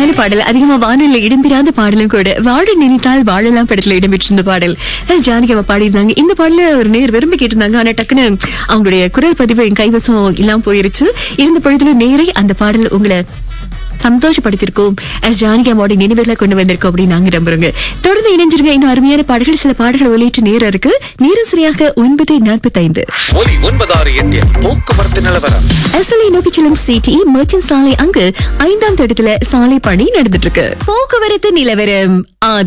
அருமையான பாடல் அதிகமா வானொலியில் இடம்பெறாத பாடலும் கூட வாழ நினைத்தால் வாழலாம் படத்துல இடம்பெற்றிருந்த பாடல் எஸ் ஜானகி அவ பாடியிருந்தாங்க இந்த பாடல ஒரு நேர் விரும்பி கேட்டிருந்தாங்க ஆனா டக்குன்னு அவங்களுடைய குரல் பதிவு என் கைவசம் இல்லாம போயிருச்சு இருந்த பொழுதுல நேரே அந்த பாடல் உங்களை சந்தோஷப்படுத்திருக்கோம் எஸ் ஜானகி அம்மாவோட நினைவுகளை கொண்டு வந்திருக்கோம் அப்படின்னு நாங்க நம்புறோங்க தொடர்ந்து இணைஞ்சிருங்க இன்னும் அருமையான பாடல்கள் சில பாடல்கள் ஒலிட்டு நேரம் இருக்கு நேரம் சரியாக ஒன்பது நாற்பத்தி ஐந்து ஒலி ஒன்பதாறு எட்டில் போக்குவரத்து நிலவரம் எஸ்எல்ஐ நோக்கி செல்லும் சிடி மர்ச்சன்ட் சாலை அங்கு ஐந்தாம் தடத்துல சாலை பணி நடந்துட்டு இருக்கு போக்குவரத்து நிலவரம் ஆதா